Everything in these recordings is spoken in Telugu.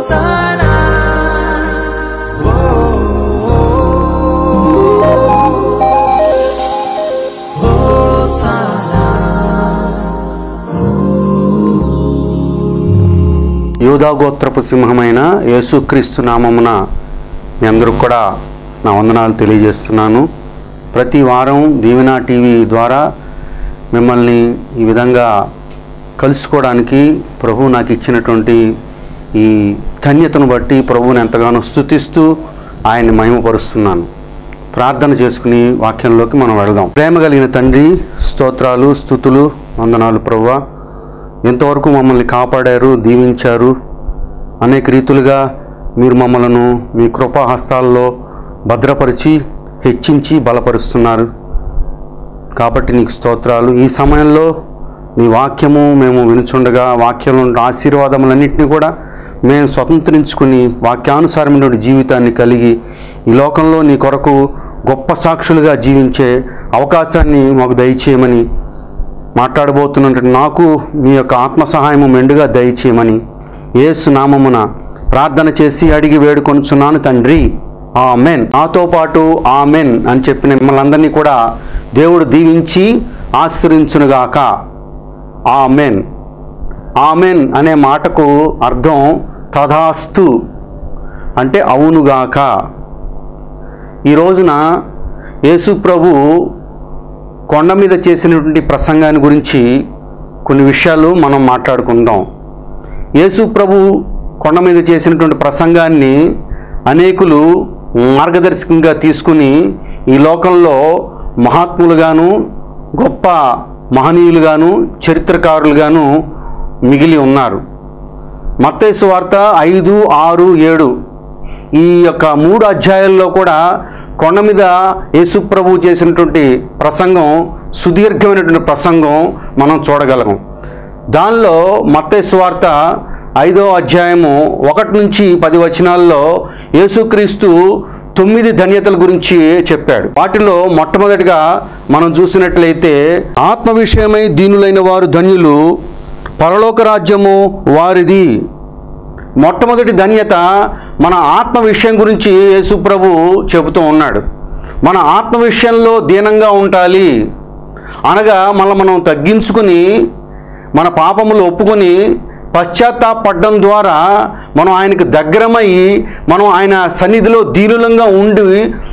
Hosanna. యూదాగోత్రపు సింహమైన యేసుక్రీస్తు నామమున మీ అందరూ కూడా నా వందనాలు తెలియజేస్తున్నాను ప్రతి వారం దీవెనా టీవీ ద్వారా మిమ్మల్ని ఈ విధంగా కలుసుకోవడానికి ప్రభు నాకు ఇచ్చినటువంటి ఈ ధన్యతను బట్టి ప్రభువుని ఎంతగానో స్తుతిస్తూ ఆయన్ని మహిమపరుస్తున్నాను ప్రార్థన చేసుకుని వాక్యంలోకి మనం వెళదాం ప్రేమ కలిగిన తండ్రి స్తోత్రాలు స్థుతులు వందనాలు ప్రభువా ఎంతవరకు మమ్మల్ని కాపాడారు దీవించారు అనేక రీతులుగా మీరు మమ్మలను మీ కృపా హస్తాల్లో భద్రపరిచి హెచ్చించి బలపరుస్తున్నారు కాబట్టి నీకు స్తోత్రాలు ఈ సమయంలో నీ వాక్యము మేము వినుచుండగా వాక్యంలో ఉన్న ఆశీర్వాదములన్నింటినీ కూడా మేము స్వతంత్రించుకుని వాక్యానుసారమైన జీవితాన్ని కలిగి ఈ లోకంలో నీ కొరకు గొప్ప సాక్షులుగా జీవించే అవకాశాన్ని మాకు దయచేయమని మాట్లాడబోతున్నటువంటి నాకు మీ యొక్క ఆత్మ సహాయము మెండుగా దయచేయమని యేసు నామమున ప్రార్థన చేసి అడిగి వేడుకొనుచున్నాను తండ్రి ఆమెన్ నాతో పాటు ఆమెన్ అని చెప్పిన మిమ్మల్ని అందరినీ కూడా దేవుడు దీవించి ఆశ్రయించునుగాక ఆమెన్ ఆమెన్ అనే మాటకు అర్థం తథాస్తు అంటే అవునుగాక ఈ రోజున యేసు ప్రభు కొండ మీద చేసినటువంటి ప్రసంగాన్ని గురించి కొన్ని విషయాలు మనం మాట్లాడుకుందాం యేసు ప్రభు కొండ మీద చేసినటువంటి ప్రసంగాన్ని అనేకులు మార్గదర్శకంగా తీసుకుని ఈ లోకంలో మహాత్ములుగాను గొప్ప మహనీయులుగాను చరిత్రకారులుగాను మిగిలి ఉన్నారు మత్తైసు వార్త ఐదు ఆరు ఏడు ఈ యొక్క మూడు అధ్యాయాల్లో కూడా కొండ మీద యేసుప్రభు చేసినటువంటి ప్రసంగం సుదీర్ఘమైనటువంటి ప్రసంగం మనం చూడగలము దానిలో మత్తయి వార్త ఐదో అధ్యాయము ఒకటి నుంచి పది వచనాల్లో యేసుక్రీస్తు తొమ్మిది ధన్యతల గురించి చెప్పాడు వాటిలో మొట్టమొదటిగా మనం చూసినట్లయితే ఆత్మ విషయమై దీనులైన వారు ధన్యులు పరలోక రాజ్యము వారిది మొట్టమొదటి ధన్యత మన ఆత్మ విషయం గురించి యేసు ప్రభు చెబుతూ ఉన్నాడు మన ఆత్మ విషయంలో దీనంగా ఉండాలి అనగా మళ్ళీ మనం తగ్గించుకుని మన పాపములు ఒప్పుకొని పశ్చాత్తాపడడం ద్వారా మనం ఆయనకు దగ్గరమై మనం ఆయన సన్నిధిలో దీనులంగా ఉండి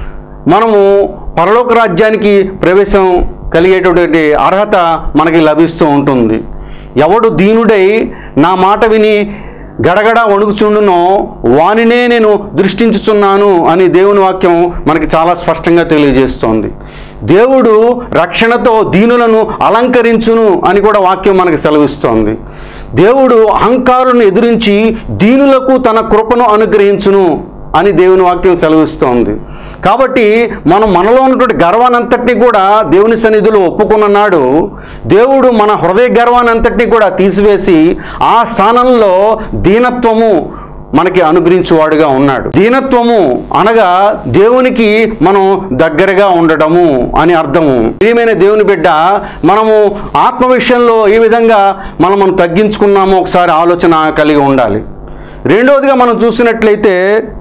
మనము పరలోక రాజ్యానికి ప్రవేశం కలిగేటటువంటి అర్హత మనకి లభిస్తూ ఉంటుంది ఎవడు దీనుడై నా మాట విని గడగడ వణుకుచుండునో వానినే నేను దృష్టించుచున్నాను అని దేవుని వాక్యం మనకి చాలా స్పష్టంగా తెలియజేస్తోంది దేవుడు రక్షణతో దీనులను అలంకరించును అని కూడా వాక్యం మనకి సెలవిస్తోంది దేవుడు అహంకారులను ఎదిరించి దీనులకు తన కృపను అనుగ్రహించును అని దేవుని వాక్యం సెలవిస్తోంది కాబట్టి మనం మనలో ఉన్నటువంటి గర్వానంతటినీ కూడా దేవుని సన్నిధిలో ఒప్పుకున్నాడు దేవుడు మన హృదయ గర్వానంతటినీ కూడా తీసివేసి ఆ స్థానంలో దీనత్వము మనకి అనుగ్రహించువాడుగా ఉన్నాడు దీనత్వము అనగా దేవునికి మనం దగ్గరగా ఉండటము అని అర్థము ప్రియమైన దేవుని బిడ్డ మనము ఆత్మ విషయంలో ఏ విధంగా మనం మనం తగ్గించుకున్నామో ఒకసారి ఆలోచన కలిగి ఉండాలి రెండవదిగా మనం చూసినట్లయితే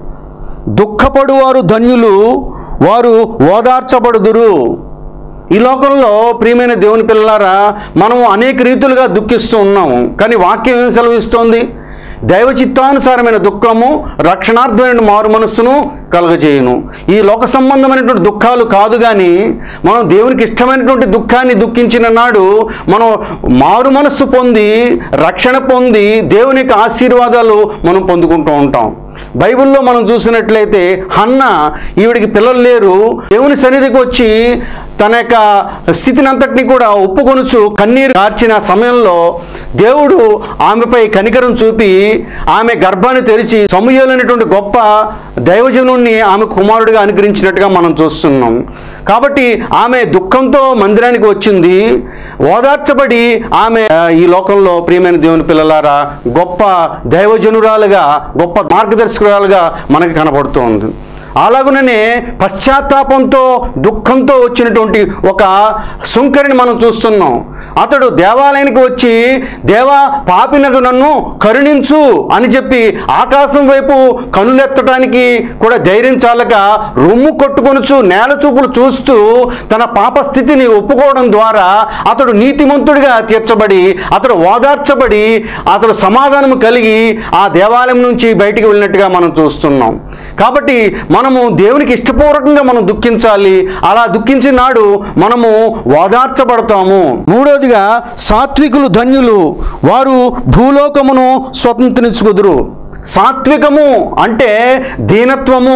దుఃఖపడువారు ధన్యులు వారు ఓదార్చబడుదురు ఈ లోకంలో ప్రియమైన దేవుని పిల్లలారా మనం అనేక రీతులుగా దుఃఖిస్తూ ఉన్నాము కానీ వాక్యం ఏం సెలవిస్తోంది దైవ చిత్తానుసారమైన దుఃఖము రక్షణార్థమైన మారు మనస్సును కలగజేయును ఈ లోక సంబంధమైనటువంటి దుఃఖాలు కాదు కానీ మనం దేవునికి ఇష్టమైనటువంటి దుఃఖాన్ని దుఃఖించిన నాడు మనం మారు మనస్సు పొంది రక్షణ పొంది దేవుని యొక్క ఆశీర్వాదాలు మనం పొందుకుంటూ ఉంటాం బైబిల్లో మనం చూసినట్లయితే హన్న ఈవిడికి పిల్లలు లేరు దేవుని సన్నిధికి వచ్చి తన యొక్క స్థితిని అంతటిని కూడా ఒప్పుకొనుచు కన్నీరు కార్చిన సమయంలో దేవుడు ఆమెపై కనికరం చూపి ఆమె గర్భాన్ని తెరిచి సమూహలైనటువంటి గొప్ప దైవజనుణ్ణి ఆమె కుమారుడిగా అనుగ్రహించినట్టుగా మనం చూస్తున్నాం కాబట్టి ఆమె దుఃఖంతో మందిరానికి వచ్చింది ఓదార్చబడి ఆమె ఆ, ఈ లోకంలో ప్రియమైన దేవుని పిల్లలారా గొప్ప దైవజనురాలుగా గొప్ప మార్గదర్శకురాలుగా మనకి కనబడుతోంది అలాగుననే పశ్చాత్తాపంతో దుఃఖంతో వచ్చినటువంటి ఒక సుంకరిని మనం చూస్తున్నాం అతడు దేవాలయానికి వచ్చి దేవా పాపినకు నన్ను కరుణించు అని చెప్పి ఆకాశం వైపు కనులెత్తడానికి కూడా ధైర్యం చాలక రొమ్ము కొట్టుకొనుచు నేల చూపులు చూస్తూ తన పాప స్థితిని ఒప్పుకోవడం ద్వారా అతడు నీతిమంతుడిగా తీర్చబడి అతడు ఓదార్చబడి అతడు సమాధానం కలిగి ఆ దేవాలయం నుంచి బయటికి వెళ్ళినట్టుగా మనం చూస్తున్నాం కాబట్టి మనము దేవునికి ఇష్టపూర్వకంగా మనం దుఃఖించాలి అలా దుఃఖించిన నాడు మనము ఓదార్చబడతాము మూడవదిగా సాత్వికులు ధన్యులు వారు భూలోకమును స్వతంత్రించుకుదురు సాత్వికము అంటే దీనత్వము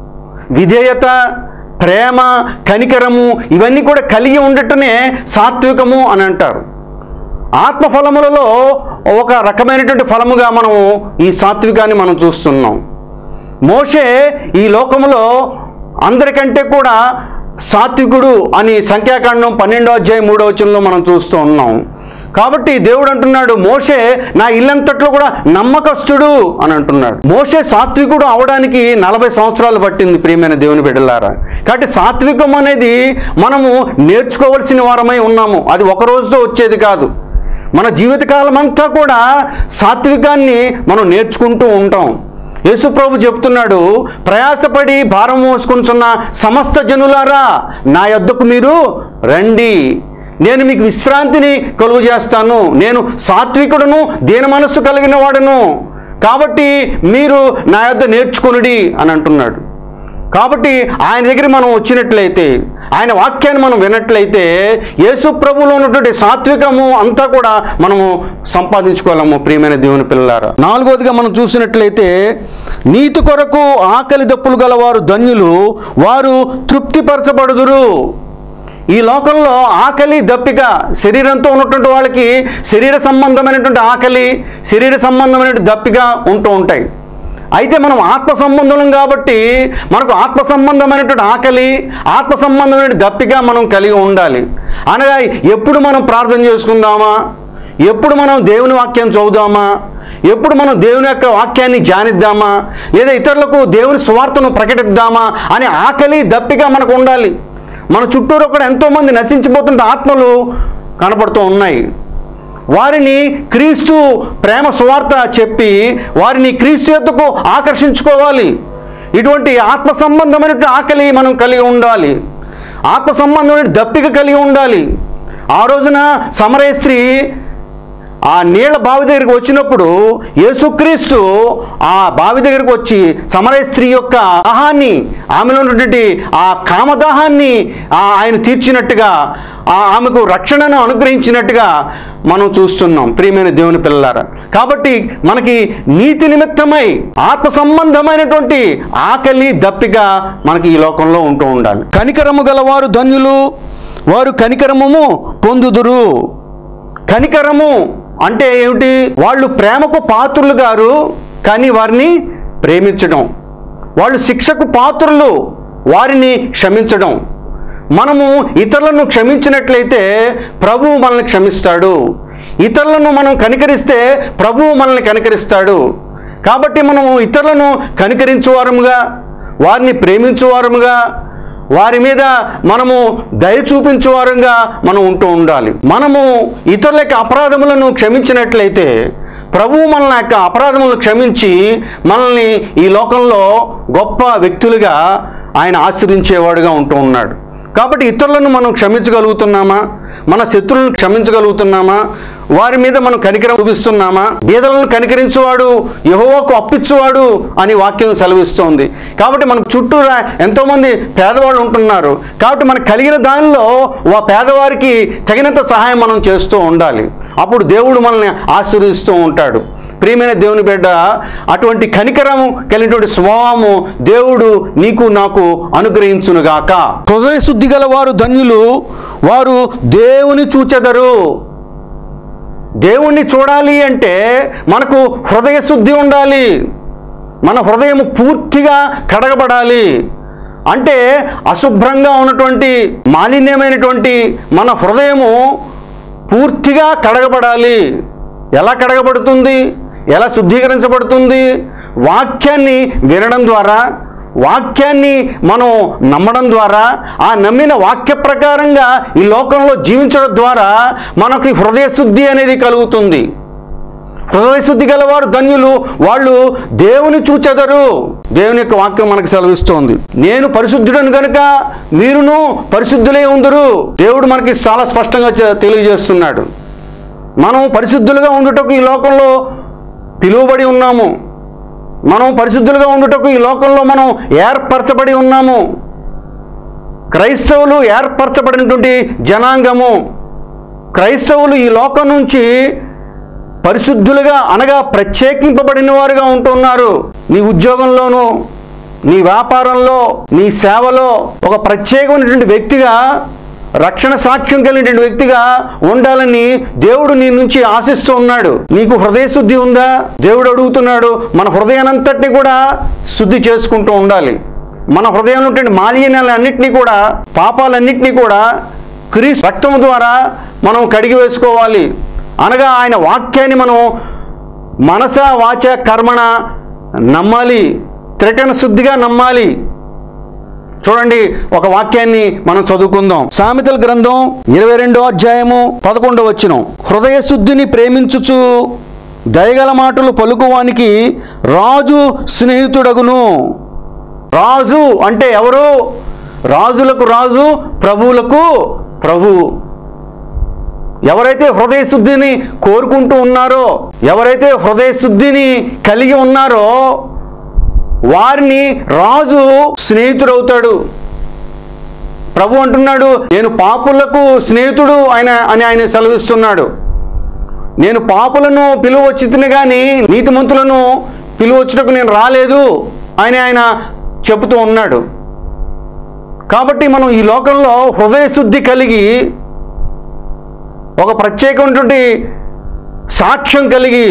విధేయత ప్రేమ కనికరము ఇవన్నీ కూడా కలిగి ఉండటమే సాత్వికము అని అంటారు ఆత్మఫలములలో ఒక రకమైనటువంటి ఫలముగా మనము ఈ సాత్వికాన్ని మనం చూస్తున్నాం మోషే ఈ లోకములో అందరికంటే కూడా సాత్వికుడు అని సంఖ్యాకాండం పన్నెండో అధ్యాయం మూడో వచనంలో మనం చూస్తూ ఉన్నాం కాబట్టి దేవుడు అంటున్నాడు మోషే నా ఇల్లంతట్లో కూడా నమ్మకస్తుడు అని అంటున్నాడు మోషే సాత్వికుడు అవడానికి నలభై సంవత్సరాలు పట్టింది ప్రియమైన దేవుని బిడ్డలారా కాబట్టి సాత్వికం అనేది మనము నేర్చుకోవలసిన వారమై ఉన్నాము అది ఒక రోజుతో వచ్చేది కాదు మన జీవితకాలం అంతా కూడా సాత్వికాన్ని మనం నేర్చుకుంటూ ఉంటాం యేసుప్రభు చెప్తున్నాడు ప్రయాసపడి భారం మోసుకుంటున్న సమస్త జనులారా నా యొద్దకు మీరు రండి నేను మీకు విశ్రాంతిని కలుగు చేస్తాను నేను సాత్వికుడును దీన మనస్సు కలిగిన వాడును కాబట్టి మీరు నా యొద్ద నేర్చుకొనుడి అని అంటున్నాడు కాబట్టి ఆయన దగ్గర మనం వచ్చినట్లయితే ఆయన వాక్యాన్ని మనం వినట్లయితే యేసు ప్రభులో ఉన్నటువంటి సాత్వికము అంతా కూడా మనము సంపాదించుకోలేము ప్రియమైన దేవుని పిల్లలారా నాలుగోదిగా మనం చూసినట్లయితే నీతి కొరకు ఆకలి దప్పులు గలవారు ధన్యులు వారు తృప్తిపరచబడుదురు ఈ లోకంలో ఆకలి దప్పిక శరీరంతో ఉన్నటువంటి వాళ్ళకి శరీర సంబంధమైనటువంటి ఆకలి శరీర సంబంధమైనటువంటి దప్పిక ఉంటూ ఉంటాయి అయితే మనం ఆత్మ సంబంధం కాబట్టి మనకు ఆత్మ సంబంధమైనటువంటి ఆకలి ఆత్మ సంబంధమైన దప్పిక మనం కలిగి ఉండాలి అనగా ఎప్పుడు మనం ప్రార్థన చేసుకుందామా ఎప్పుడు మనం దేవుని వాక్యం చదువుదామా ఎప్పుడు మనం దేవుని యొక్క వాక్యాన్ని ధ్యానిద్దామా లేదా ఇతరులకు దేవుని సువార్తను ప్రకటిద్దామా అనే ఆకలి దప్పిక మనకు ఉండాలి మన చుట్టూరు కూడా ఎంతోమంది నశించిపోతుంటే ఆత్మలు కనపడుతూ ఉన్నాయి వారిని క్రీస్తు ప్రేమ సువార్త చెప్పి వారిని క్రీస్తు యొద్దకు ఆకర్షించుకోవాలి ఇటువంటి ఆత్మ సంబంధమైనటువంటి ఆకలి మనం కలిగి ఉండాలి ఆత్మ సంబంధమైన దప్పిక కలిగి ఉండాలి ఆ రోజున సమరయ స్త్రీ ఆ నీళ్ల బావి దగ్గరికి వచ్చినప్పుడు యేసుక్రీస్తు ఆ బావి దగ్గరికి వచ్చి సమరయ స్త్రీ యొక్క దాహాన్ని ఆమెలో ఉన్నటువంటి ఆ కామదాహాన్ని ఆ ఆయన తీర్చినట్టుగా ఆ ఆమెకు రక్షణను అనుగ్రహించినట్టుగా మనం చూస్తున్నాం ప్రియమైన దేవుని పిల్లలారా కాబట్టి మనకి నీతి నిమిత్తమై ఆత్మ సంబంధమైనటువంటి ఆకలి దప్పిక మనకి ఈ లోకంలో ఉంటూ ఉండాలి కనికరము గలవారు ధన్యులు వారు కనికరము పొందుదురు కనికరము అంటే ఏమిటి వాళ్ళు ప్రేమకు పాత్రులు గారు కానీ వారిని ప్రేమించడం వాళ్ళు శిక్షకు పాత్రులు వారిని క్షమించడం మనము ఇతరులను క్షమించినట్లయితే ప్రభువు మనల్ని క్షమిస్తాడు ఇతరులను మనం కనికరిస్తే ప్రభువు మనల్ని కనికరిస్తాడు కాబట్టి మనము ఇతరులను కనికరించువారముగా వారిని ప్రేమించువారముగా వారి మీద మనము దయ చూపించువారంగా మనం ఉంటూ ఉండాలి మనము ఇతరుల యొక్క అపరాధములను క్షమించినట్లయితే ప్రభువు మన యొక్క అపరాధములను క్షమించి మనల్ని ఈ లోకంలో గొప్ప వ్యక్తులుగా ఆయన ఆశ్రయించేవాడుగా ఉంటూ ఉన్నాడు కాబట్టి ఇతరులను మనం క్షమించగలుగుతున్నామా మన శత్రువులను క్షమించగలుగుతున్నామా వారి మీద మనం కనికరం చూపిస్తున్నామా బీదలను కనికరించువాడు యహోవాకు అప్పిచ్చువాడు అని వాక్యం సెలవిస్తోంది కాబట్టి మనకు చుట్టూరా ఎంతోమంది పేదవాళ్ళు ఉంటున్నారు కాబట్టి మనకు కలిగిన దానిలో ఆ పేదవారికి తగినంత సహాయం మనం చేస్తూ ఉండాలి అప్పుడు దేవుడు మనల్ని ఆశీర్వదిస్తూ ఉంటాడు ప్రియమైన దేవుని బిడ్డ అటువంటి కనికరము కలిగినటువంటి స్వభావము దేవుడు నీకు నాకు అనుగ్రహించునుగాక హృదయ శుద్ధి గల వారు ధన్యులు వారు దేవుని చూచెదరు దేవుణ్ణి చూడాలి అంటే మనకు హృదయ శుద్ధి ఉండాలి మన హృదయం పూర్తిగా కడగబడాలి అంటే అశుభ్రంగా ఉన్నటువంటి మాలిన్యమైనటువంటి మన హృదయము పూర్తిగా కడగబడాలి ఎలా కడగబడుతుంది ఎలా శుద్ధీకరించబడుతుంది వాక్యాన్ని వినడం ద్వారా వాక్యాన్ని మనం నమ్మడం ద్వారా ఆ నమ్మిన వాక్య ప్రకారంగా ఈ లోకంలో జీవించడం ద్వారా మనకి హృదయ శుద్ధి అనేది కలుగుతుంది హృదయ శుద్ధి గలవారు ధన్యులు వాళ్ళు దేవుని చూచెదరు దేవుని యొక్క వాక్యం మనకు సెలవిస్తోంది నేను పరిశుద్ధుడను గనుక మీరును పరిశుద్ధులే ఉందరు దేవుడు మనకి చాలా స్పష్టంగా చె- తెలియజేస్తున్నాడు మనం పరిశుద్ధులుగా ఉండుటకు ఈ లోకంలో పిలువబడి ఉన్నాము మనం పరిశుద్ధులుగా ఉండుటకు ఈ లోకంలో మనం ఏర్పరచబడి ఉన్నాము క్రైస్తవులు ఏర్పరచబడినటువంటి జనాంగము క్రైస్తవులు ఈ లోకం నుంచి పరిశుద్ధులుగా అనగా ప్రత్యేకింపబడిన వారుగా ఉంటున్నారు నీ ఉద్యోగంలోనూ నీ వ్యాపారంలో నీ సేవలో ఒక ప్రత్యేకమైనటువంటి వ్యక్తిగా రక్షణ సాక్ష్యం కలిగినటువంటి వ్యక్తిగా ఉండాలని దేవుడు నీ నుంచి ఆశిస్తూ ఉన్నాడు నీకు హృదయ శుద్ధి ఉందా దేవుడు అడుగుతున్నాడు మన హృదయానంతటిని కూడా శుద్ధి చేసుకుంటూ ఉండాలి మన హృదయంలో ఉన్నటువంటి మాలిన్యాలన్నింటినీ కూడా పాపాలన్నింటినీ కూడా క్రీస్తు రక్తము ద్వారా మనం కడిగి వేసుకోవాలి అనగా ఆయన వాక్యాన్ని మనం మనస వాచ కర్మణ నమ్మాలి త్రికరణ శుద్ధిగా నమ్మాలి చూడండి ఒక వాక్యాన్ని మనం చదువుకుందాం సామెతల గ్రంథం ఇరవై రెండో అధ్యాయము పదకొండవ వచ్చిన హృదయ శుద్ధిని ప్రేమించుచు దయగల మాటలు పలుకువానికి రాజు స్నేహితుడగును రాజు అంటే ఎవరు రాజులకు రాజు ప్రభువులకు ప్రభు ఎవరైతే హృదయ శుద్ధిని కోరుకుంటూ ఉన్నారో ఎవరైతే హృదయ శుద్ధిని కలిగి ఉన్నారో వారిని రాజు స్నేహితుడవుతాడు ప్రభు అంటున్నాడు నేను పాపులకు స్నేహితుడు ఆయన అని ఆయన సెలవిస్తున్నాడు నేను పాపులను పిలువచ్చితిని కానీ నీతిమంతులను పిలువచ్చుటకు నేను రాలేదు అని ఆయన చెబుతూ ఉన్నాడు కాబట్టి మనం ఈ లోకంలో హృదయ శుద్ధి కలిగి ఒక ప్రత్యేకమైనటువంటి సాక్ష్యం కలిగి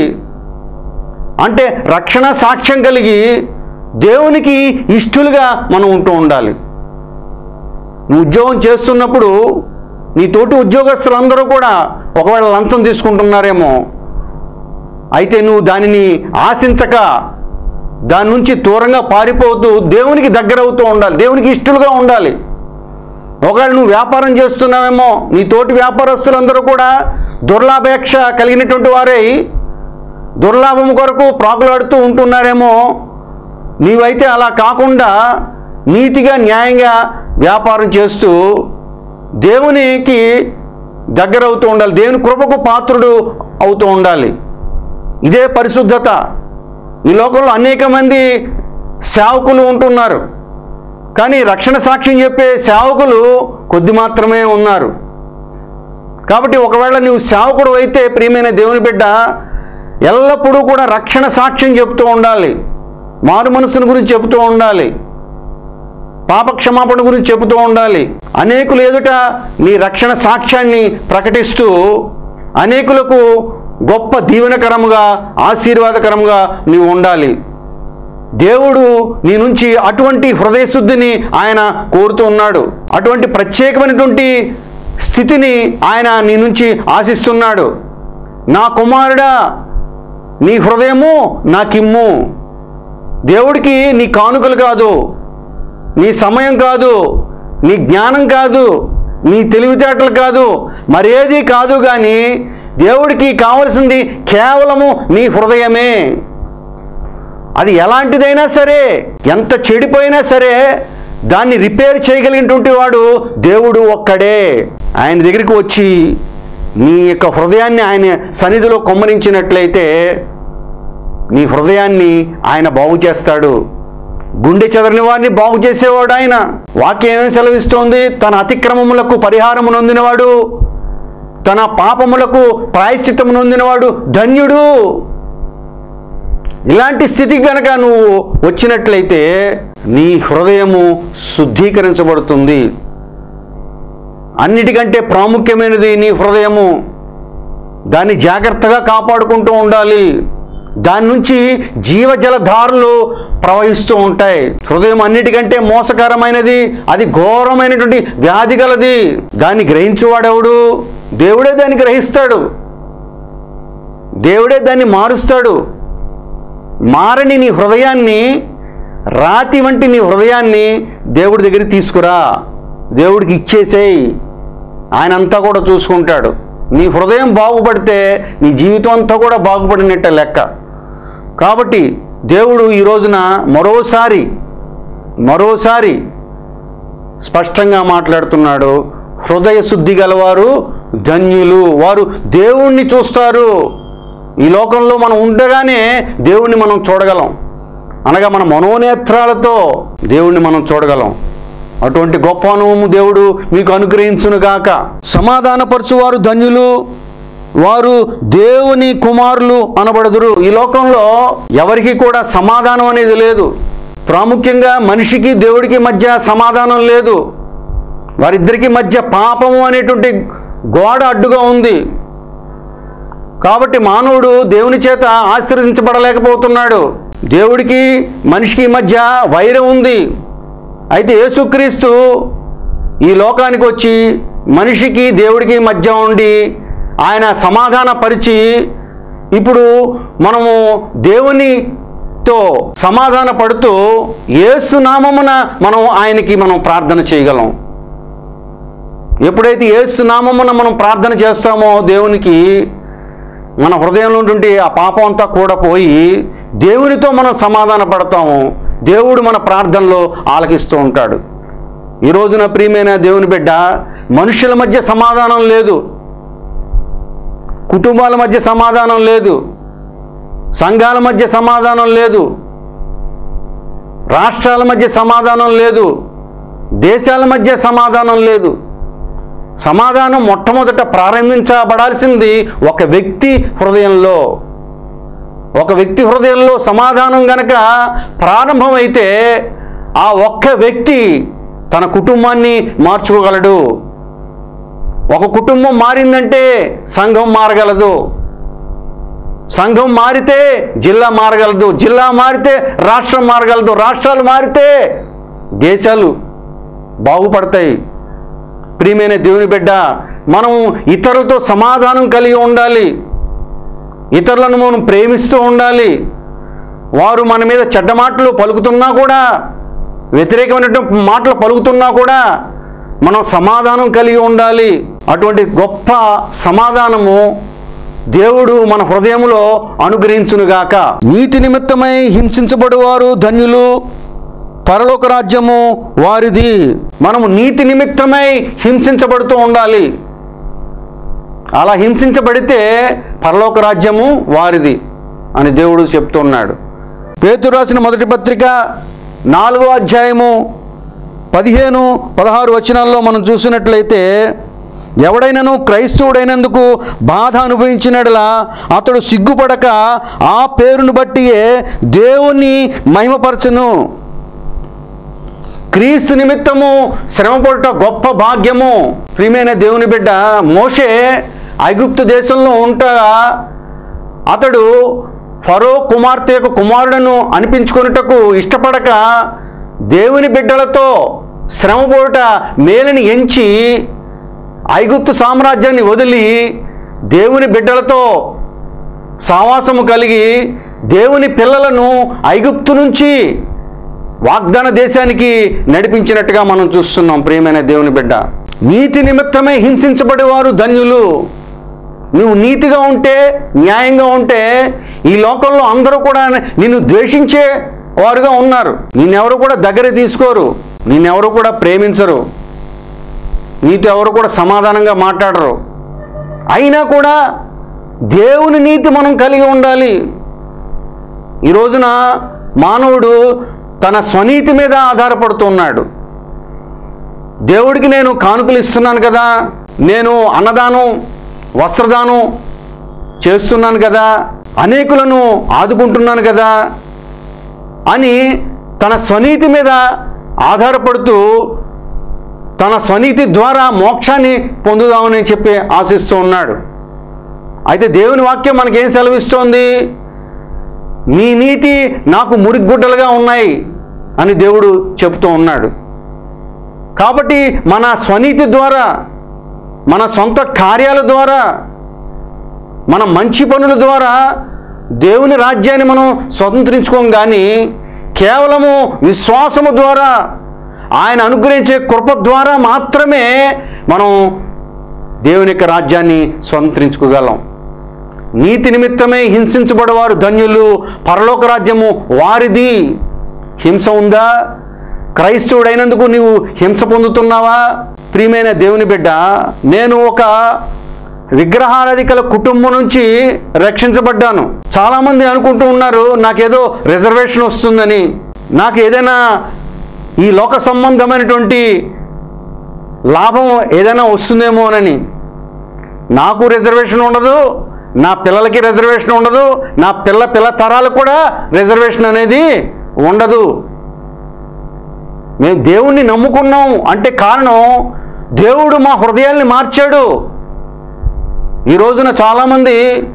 అంటే రక్షణ సాక్ష్యం కలిగి దేవునికి ఇష్టలుగా మనం ఉంటూ ఉండాలి నువ్వు ఉద్యోగం చేస్తున్నప్పుడు నీ తోటి ఉద్యోగస్తులందరూ కూడా ఒకవేళ లంచం తీసుకుంటున్నారేమో అయితే నువ్వు దానిని ఆశించక దాని నుంచి దూరంగా పారిపోతూ దేవునికి దగ్గర అవుతూ ఉండాలి దేవునికి ఇష్టలుగా ఉండాలి ఒకవేళ నువ్వు వ్యాపారం చేస్తున్నావేమో నీ తోటి వ్యాపారస్తులందరూ కూడా దుర్లాభేక్ష కలిగినటువంటి వారై దుర్లాభం కొరకు ప్రాకులాడుతూ ఉంటున్నారేమో నీవైతే అలా కాకుండా నీతిగా న్యాయంగా వ్యాపారం చేస్తూ దేవునికి దగ్గర అవుతూ ఉండాలి దేవుని కృపకు పాత్రుడు అవుతూ ఉండాలి ఇదే పరిశుద్ధత ఈ లోకంలో అనేక మంది సేవకులు ఉంటున్నారు కానీ రక్షణ సాక్ష్యం చెప్పే సేవకులు కొద్ది మాత్రమే ఉన్నారు కాబట్టి ఒకవేళ నువ్వు సేవకుడు అయితే ప్రియమైన దేవుని బిడ్డ ఎల్లప్పుడూ కూడా రక్షణ సాక్ష్యం చెప్తూ ఉండాలి మారు మనసుని గురించి చెబుతూ ఉండాలి పాపక్షమాపణ గురించి చెబుతూ ఉండాలి అనేకులు ఎదుట నీ రక్షణ సాక్ష్యాన్ని ప్రకటిస్తూ అనేకులకు గొప్ప దీవెనకరముగా ఆశీర్వాదకరముగా నీవు ఉండాలి దేవుడు నీ నుంచి అటువంటి హృదయ శుద్ధిని ఆయన కోరుతూ ఉన్నాడు అటువంటి ప్రత్యేకమైనటువంటి స్థితిని ఆయన నీ నుంచి ఆశిస్తున్నాడు నా కుమారుడా నీ హృదయము నాకిమ్ము దేవుడికి నీ కానుకలు కాదు నీ సమయం కాదు నీ జ్ఞానం కాదు నీ తెలివితేటలు కాదు మరేది కాదు కానీ దేవుడికి కావలసింది కేవలము నీ హృదయమే అది ఎలాంటిదైనా సరే ఎంత చెడిపోయినా సరే దాన్ని రిపేర్ చేయగలిగినటువంటి వాడు దేవుడు ఒక్కడే ఆయన దగ్గరికి వచ్చి నీ యొక్క హృదయాన్ని ఆయన సన్నిధిలో కొమ్మరించినట్లయితే నీ హృదయాన్ని ఆయన బాగు చేస్తాడు గుండె చెదరని వారిని బాగు చేసేవాడు ఆయన వాక్యం ఏమేమి సెలవిస్తోంది తన అతిక్రమములకు పరిహారము నొందినవాడు తన పాపములకు ప్రాయశ్చిత్తము నొందినవాడు ధన్యుడు ఇలాంటి స్థితికి కనుక నువ్వు వచ్చినట్లయితే నీ హృదయము శుద్ధీకరించబడుతుంది అన్నిటికంటే ప్రాముఖ్యమైనది నీ హృదయము దాన్ని జాగ్రత్తగా కాపాడుకుంటూ ఉండాలి దాని నుంచి జీవజల ధారలు ప్రవహిస్తూ ఉంటాయి హృదయం అన్నిటికంటే మోసకరమైనది అది ఘోరమైనటువంటి వ్యాధి గలది దాన్ని గ్రహించువాడెవడు దేవుడే దాన్ని గ్రహిస్తాడు దేవుడే దాన్ని మారుస్తాడు మారని నీ హృదయాన్ని రాతి వంటి నీ హృదయాన్ని దేవుడి దగ్గరికి తీసుకురా దేవుడికి ఇచ్చేసేయి ఆయన అంతా కూడా చూసుకుంటాడు నీ హృదయం బాగుపడితే నీ జీవితం అంతా కూడా బాగుపడినట్టే లెక్క కాబట్టి దేవుడు ఈ రోజున మరోసారి మరోసారి స్పష్టంగా మాట్లాడుతున్నాడు హృదయ శుద్ధి గలవారు ధన్యులు వారు దేవుణ్ణి చూస్తారు ఈ లోకంలో మనం ఉండగానే దేవుణ్ణి మనం చూడగలం అనగా మన మనోనేత్రాలతో దేవుణ్ణి మనం చూడగలం అటువంటి గొప్ప అనుభవము దేవుడు మీకు అనుగ్రహించునుగాక సమాధానపరచువారు ధన్యులు వారు దేవుని కుమారులు అనబడదురు ఈ లోకంలో ఎవరికి కూడా సమాధానం అనేది లేదు ప్రాముఖ్యంగా మనిషికి దేవుడికి మధ్య సమాధానం లేదు వారిద్దరికి మధ్య పాపము అనేటువంటి గోడ అడ్డుగా ఉంది కాబట్టి మానవుడు దేవుని చేత ఆశీర్వదించబడలేకపోతున్నాడు దేవుడికి మనిషికి మధ్య వైరం ఉంది అయితే యేసుక్రీస్తు ఈ లోకానికి వచ్చి మనిషికి దేవుడికి మధ్య ఉండి ఆయన సమాధాన పరిచి ఇప్పుడు మనము దేవునితో సమాధాన పడుతూ యేసు నామమున మనం ఆయనకి మనం ప్రార్థన చేయగలం ఎప్పుడైతే యేసు నామమున మనం ప్రార్థన చేస్తామో దేవునికి మన హృదయంలో నుండి ఆ పాపం అంతా కూడా పోయి దేవునితో మనం సమాధాన పడతాము దేవుడు మన ప్రార్థనలో ఆలకిస్తూ ఉంటాడు ఈ రోజున ప్రియమైన దేవుని బిడ్డ మనుషుల మధ్య సమాధానం లేదు కుటుంబాల మధ్య సమాధానం లేదు సంఘాల మధ్య సమాధానం లేదు రాష్ట్రాల మధ్య సమాధానం లేదు దేశాల మధ్య సమాధానం లేదు సమాధానం మొట్టమొదట ప్రారంభించబడాల్సింది ఒక వ్యక్తి హృదయంలో ఒక వ్యక్తి హృదయంలో సమాధానం గనక ప్రారంభమైతే ఆ ఒక్క వ్యక్తి తన కుటుంబాన్ని మార్చుకోగలడు ఒక కుటుంబం మారిందంటే సంఘం మారగలదు సంఘం మారితే జిల్లా మారగలదు జిల్లా మారితే రాష్ట్రం మారగలదు రాష్ట్రాలు మారితే దేశాలు బాగుపడతాయి ప్రియమైన దేవుని బిడ్డ మనం ఇతరులతో సమాధానం కలిగి ఉండాలి ఇతరులను మనం ప్రేమిస్తూ ఉండాలి వారు మన మీద చెడ్డ మాటలు పలుకుతున్నా కూడా వ్యతిరేకమైనటువంటి మాటలు పలుకుతున్నా కూడా మనం సమాధానం కలిగి ఉండాలి అటువంటి గొప్ప సమాధానము దేవుడు మన హృదయంలో అనుగ్రహించునుగాక నీతి నిమిత్తమై హింసించబడువారు ధన్యులు పరలోక రాజ్యము వారిది మనము నీతి నిమిత్తమై హింసించబడుతూ ఉండాలి అలా హింసించబడితే పరలోక రాజ్యము వారిది అని దేవుడు చెప్తున్నాడు పేతురు రాసిన మొదటి పత్రిక నాలుగో అధ్యాయము పదిహేను పదహారు వచనాల్లో మనం చూసినట్లయితే ఎవడైనను క్రైస్తవుడైనందుకు బాధ అనుభవించినట్లా అతడు సిగ్గుపడక ఆ పేరును బట్టియే దేవుణ్ణి మహిమపరచును క్రీస్తు నిమిత్తము శ్రమపడుట గొప్ప భాగ్యము ప్రియమైన దేవుని బిడ్డ మోషే ఐగుప్తు దేశంలో ఉంటాగా అతడు ఫరో కుమార్తె యొక్క కుమారుడను అనిపించుకొనుటకు ఇష్టపడక దేవుని బిడ్డలతో శ్రమపోట మేలని ఎంచి ఐగుప్తు సామ్రాజ్యాన్ని వదిలి దేవుని బిడ్డలతో సావాసము కలిగి దేవుని పిల్లలను ఐగుప్తు నుంచి వాగ్దాన దేశానికి నడిపించినట్టుగా మనం చూస్తున్నాం ప్రియమైన దేవుని బిడ్డ నీతి నిమిత్తమే హింసించబడేవారు ధన్యులు నువ్వు నీతిగా ఉంటే న్యాయంగా ఉంటే ఈ లోకంలో అందరూ కూడా నిన్ను ద్వేషించే వారుగా ఉన్నారు నిన్నెవరు కూడా దగ్గర తీసుకోరు నిన్నెవరు కూడా ప్రేమించరు నీతో ఎవరు కూడా సమాధానంగా మాట్లాడరు అయినా కూడా దేవుని నీతి మనం కలిగి ఉండాలి ఈ రోజున మానవుడు తన స్వనీతి మీద ఆధారపడుతున్నాడు దేవుడికి నేను కానుకలు ఇస్తున్నాను కదా నేను అన్నదానం వస్త్రదానం చేస్తున్నాను కదా అనేకులను ఆదుకుంటున్నాను కదా అని తన స్వనీతి మీద ఆధారపడుతూ తన స్వనీతి ద్వారా మోక్షాన్ని పొందుదామని చెప్పి ఆశిస్తూ ఉన్నాడు అయితే దేవుని వాక్యం మనకేం సెలవిస్తోంది నీ నీతి నాకు మురిగుడ్డలుగా ఉన్నాయి అని దేవుడు చెబుతూ ఉన్నాడు కాబట్టి మన స్వనీతి ద్వారా మన సొంత కార్యాల ద్వారా మన మంచి పనుల ద్వారా దేవుని రాజ్యాన్ని మనం స్వతంత్రించుకోం కానీ కేవలము విశ్వాసము ద్వారా ఆయన అనుగ్రహించే కృప ద్వారా మాత్రమే మనం దేవుని యొక్క రాజ్యాన్ని స్వంతరించుకోగలం నీతి నిమిత్తమే హింసించబడేవారు ధన్యులు పరలోక రాజ్యము వారిది హింస ఉందా క్రైస్తవుడైనందుకు నీవు హింస పొందుతున్నావా ప్రియమైన దేవుని బిడ్డ నేను ఒక విగ్రహారాధికల కుటుంబం నుంచి రక్షించబడ్డాను చాలామంది అనుకుంటూ ఉన్నారు నాకేదో రిజర్వేషన్ వస్తుందని నాకు ఏదైనా ఈ లోక సంబంధమైనటువంటి లాభం ఏదైనా వస్తుందేమోనని నాకు రిజర్వేషన్ ఉండదు నా పిల్లలకి రిజర్వేషన్ ఉండదు నా పిల్ల పిల్ల తరాలకు కూడా రిజర్వేషన్ అనేది ఉండదు మేము దేవుణ్ణి నమ్ముకున్నాం అంటే కారణం దేవుడు మా హృదయాల్ని మార్చాడు ఈ రోజున చాలామంది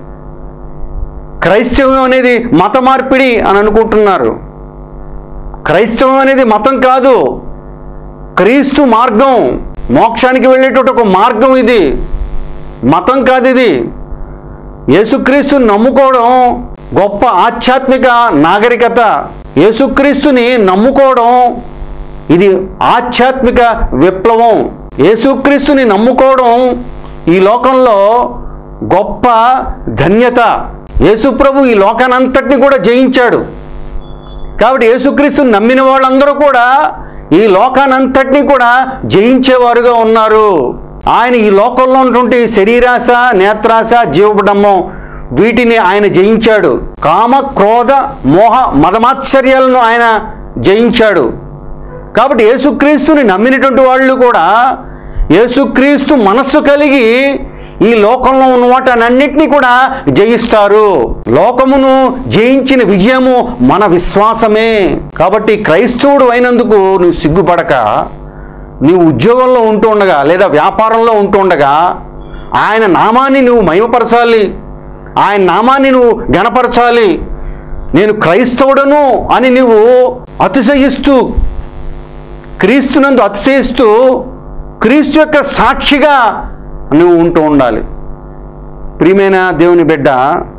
క్రైస్తవం అనేది మత మార్పిడి అని అనుకుంటున్నారు క్రైస్తవం అనేది మతం కాదు క్రీస్తు మార్గం మోక్షానికి వెళ్ళేటటువంటి ఒక మార్గం ఇది మతం కాదు ఇది యేసుక్రీస్తుని నమ్ముకోవడం గొప్ప ఆధ్యాత్మిక నాగరికత యేసుక్రీస్తుని నమ్ముకోవడం ఇది ఆధ్యాత్మిక విప్లవం యేసుక్రీస్తుని నమ్ముకోవడం ఈ లోకంలో గొప్ప ధన్యత యేసుప్రభు ఈ లోకానంతటిని కూడా జయించాడు కాబట్టి యేసుక్రీస్తుని నమ్మిన వాళ్ళందరూ కూడా ఈ లోకానంతటినీ కూడా జయించేవారుగా ఉన్నారు ఆయన ఈ లోకంలో ఉన్నటువంటి శరీరాశ నేత్రాశ జీవడమ్మం వీటిని ఆయన జయించాడు కామ క్రోధ మోహ మదమాశ్చర్యాలను ఆయన జయించాడు కాబట్టి యేసుక్రీస్తుని నమ్మినటువంటి వాళ్ళు కూడా యేసుక్రీస్తు మనస్సు కలిగి ఈ లోకంలో ఉన్న వాటన్నింటినీ కూడా జయిస్తారు లోకమును జయించిన విజయము మన విశ్వాసమే కాబట్టి క్రైస్తవుడు అయినందుకు నువ్వు సిగ్గుపడక నీవు ఉద్యోగంలో ఉంటూ ఉండగా లేదా వ్యాపారంలో ఉంటూ ఉండగా ఆయన నామాన్ని నువ్వు మహిమపరచాలి ఆయన నామాన్ని నువ్వు గణపరచాలి నేను క్రైస్తవుడను అని నువ్వు అతిశయిస్తూ క్రీస్తునందు అతిశయిస్తూ క్రీస్తు యొక్క సాక్షిగా నువ్వు ఉంటూ ఉండాలి ప్రియమైన దేవుని బిడ్డ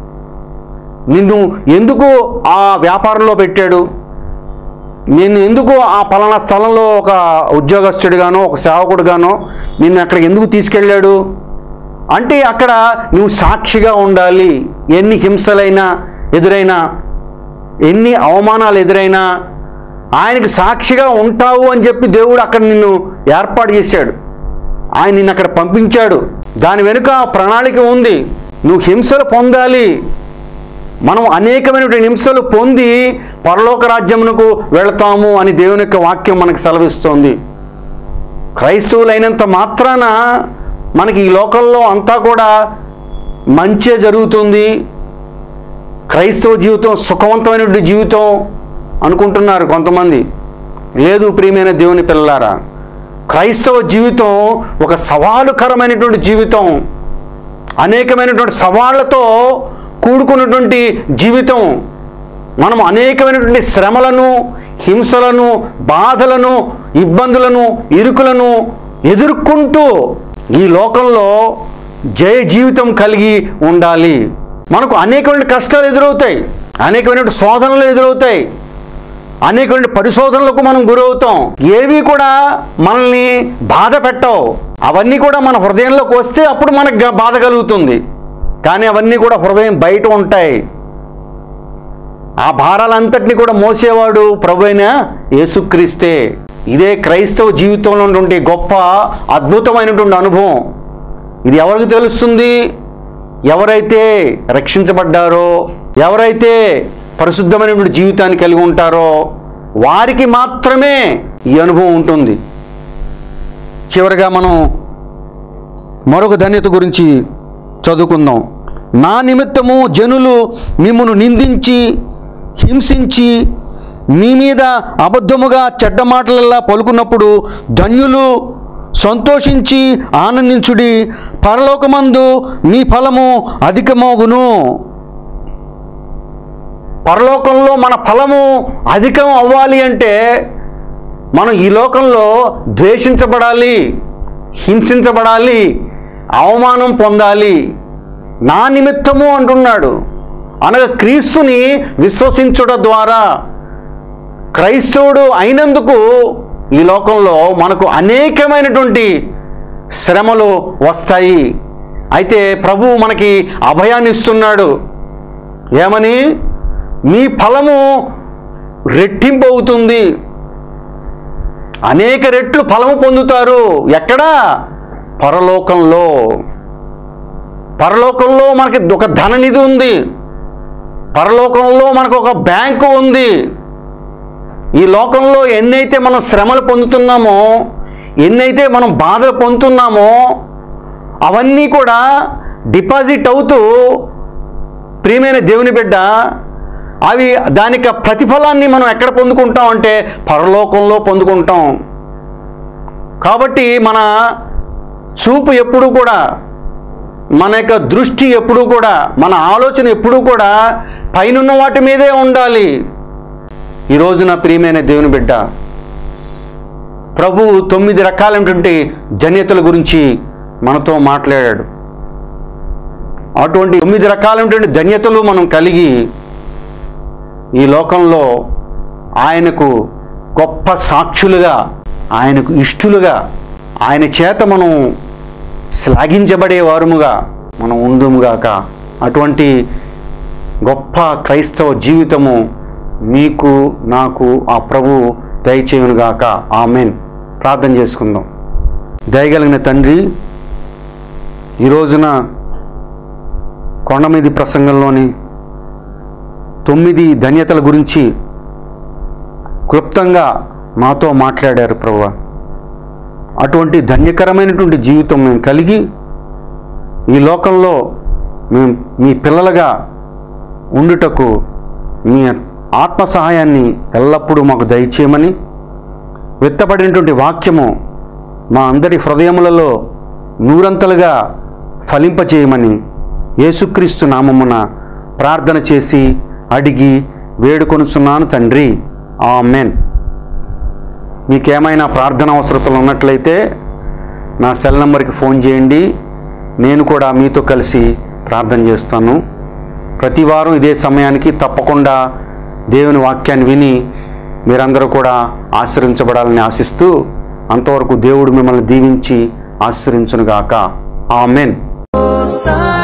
నిన్ను ఎందుకు ఆ వ్యాపారంలో పెట్టాడు నేను ఎందుకు ఆ పలానా స్థలంలో ఒక ఉద్యోగస్తుడిగానో ఒక సేవకుడిగానో నిన్ను అక్కడికి ఎందుకు తీసుకెళ్ళాడు అంటే అక్కడ నువ్వు సాక్షిగా ఉండాలి ఎన్ని హింసలైనా ఎదురైనా ఎన్ని అవమానాలు ఎదురైనా ఆయనకి సాక్షిగా ఉంటావు అని చెప్పి దేవుడు అక్కడ నిన్ను ఏర్పాటు చేశాడు ఆయన నిన్ను అక్కడ పంపించాడు దాని వెనుక ప్రణాళిక ఉంది నువ్వు హింసలు పొందాలి మనం అనేకమైనటువంటి హింసలు పొంది పరలోక రాజ్యమునకు వెళతాము అని దేవుని యొక్క వాక్యం మనకు సెలవిస్తోంది క్రైస్తవులైనంత మాత్రాన మనకి ఈ లోకంలో అంతా కూడా మంచే జరుగుతుంది క్రైస్తవ జీవితం సుఖవంతమైనటువంటి జీవితం అనుకుంటున్నారు కొంతమంది లేదు ప్రియమైన దేవుని పిల్లలారా క్రైస్తవ జీవితం ఒక సవాలుకరమైనటువంటి జీవితం అనేకమైనటువంటి సవాళ్లతో కూడుకున్నటువంటి జీవితం మనం అనేకమైనటువంటి శ్రమలను హింసలను బాధలను ఇబ్బందులను ఇరుకులను ఎదుర్కొంటూ ఈ లోకంలో జయ జీవితం కలిగి ఉండాలి మనకు అనేకమైన కష్టాలు ఎదురవుతాయి అనేకమైన శోధనలు ఎదురవుతాయి అనేకమైన పరిశోధనలకు మనం గురవుతాం ఏవి కూడా మనల్ని బాధ పెట్టవు అవన్నీ కూడా మన హృదయంలోకి వస్తే అప్పుడు మనకు గ- బాధ కలుగుతుంది కానీ అవన్నీ కూడా హృదయం బయట ఉంటాయి ఆ భారాలంతటినీ కూడా మోసేవాడు ప్రభు అయిన యేసుక్రీస్తే ఇదే క్రైస్తవ జీవితంలో ఉన్నటువంటి గొప్ప అద్భుతమైనటువంటి అనుభవం ఇది ఎవరికి తెలుస్తుంది ఎవరైతే రక్షించబడ్డారో ఎవరైతే పరిశుద్ధమైనటువంటి జీవితాన్ని కలిగి ఉంటారో వారికి మాత్రమే ఈ అనుభవం ఉంటుంది చివరిగా మనం మరొక ధన్యత గురించి చదువుకుందాం నా నిమిత్తము జనులు మిమ్మను నిందించి హింసించి మీ మీద అబద్ధముగా చెడ్డ మాటలల్లా పలుకున్నప్పుడు ధన్యులు సంతోషించి ఆనందించుడి పరలోకమందు మీ ఫలము అధికమోగును పరలోకంలో మన ఫలము అధికం అవ్వాలి అంటే మనం ఈ లోకంలో ద్వేషించబడాలి హింసించబడాలి అవమానం పొందాలి నా నిమిత్తము అంటున్నాడు అనగా క్రీస్తుని విశ్వసించుట ద్వారా క్రైస్తవుడు అయినందుకు ఈ లోకంలో మనకు అనేకమైనటువంటి శ్రమలు వస్తాయి అయితే ప్రభువు మనకి అభయాన్ని ఇస్తున్నాడు ఏమని మీ ఫలము రెట్టింపు అవుతుంది అనేక రెట్లు ఫలము పొందుతారు ఎక్కడా పరలోకంలో పరలోకంలో మనకి ఒక ధననిధి ఉంది పరలోకంలో మనకు ఒక బ్యాంకు ఉంది ఈ లోకంలో ఎన్నైతే మనం శ్రమలు పొందుతున్నామో ఎన్నైతే మనం బాధలు పొందుతున్నామో అవన్నీ కూడా డిపాజిట్ అవుతూ ప్రియమైన దేవుని బిడ్డ అవి దానికి ప్రతిఫలాన్ని మనం ఎక్కడ పొందుకుంటాం అంటే పరలోకంలో పొందుకుంటాం కాబట్టి మన చూపు ఎప్పుడు కూడా మన యొక్క దృష్టి ఎప్పుడూ కూడా మన ఆలోచన ఎప్పుడూ కూడా పైనున్న వాటి మీదే ఉండాలి ఈ రోజున ప్రియమైన దేవుని బిడ్డ ప్రభు తొమ్మిది రకాలైనటువంటి జన్యతల గురించి మనతో మాట్లాడాడు అటువంటి తొమ్మిది రకాలైనటువంటి ధన్యతలు మనం కలిగి ఈ లోకంలో ఆయనకు గొప్ప సాక్షులుగా ఆయనకు ఇష్టలుగా ఆయన చేత మనం శ్లాఘించబడే వారముగా మనం ఉందుముగాక అటువంటి గొప్ప క్రైస్తవ జీవితము మీకు నాకు ఆ ప్రభు దయచేయునుగాక ఆమెన్ ప్రార్థన చేసుకుందాం దయగలిగిన తండ్రి ఈ రోజున కొండమీది ప్రసంగంలోని తొమ్మిది ధన్యతల గురించి క్లుప్తంగా మాతో మాట్లాడారు ప్రభు అటువంటి ధన్యకరమైనటువంటి జీవితం మేము కలిగి ఈ లోకంలో మేము మీ పిల్లలుగా ఉండుటకు మీ ఆత్మ సహాయాన్ని ఎల్లప్పుడూ మాకు దయచేయమని విత్తబడినటువంటి వాక్యము మా అందరి హృదయములలో నూరంతలుగా ఫలింపచేయమని యేసుక్రీస్తు నామమున ప్రార్థన చేసి అడిగి వేడుకొనుచున్నాను తండ్రి ఆమెన్ మీకేమైనా ప్రార్థన అవసరతలు ఉన్నట్లయితే నా సెల్ నెంబర్కి ఫోన్ చేయండి నేను కూడా మీతో కలిసి ప్రార్థన చేస్తాను ప్రతి వారం ఇదే సమయానికి తప్పకుండా దేవుని వాక్యాన్ని విని మీరందరూ కూడా ఆశ్రయించబడాలని ఆశిస్తూ అంతవరకు దేవుడు మిమ్మల్ని దీవించి ఆశ్రయించునుగాక ఆమెన్ Son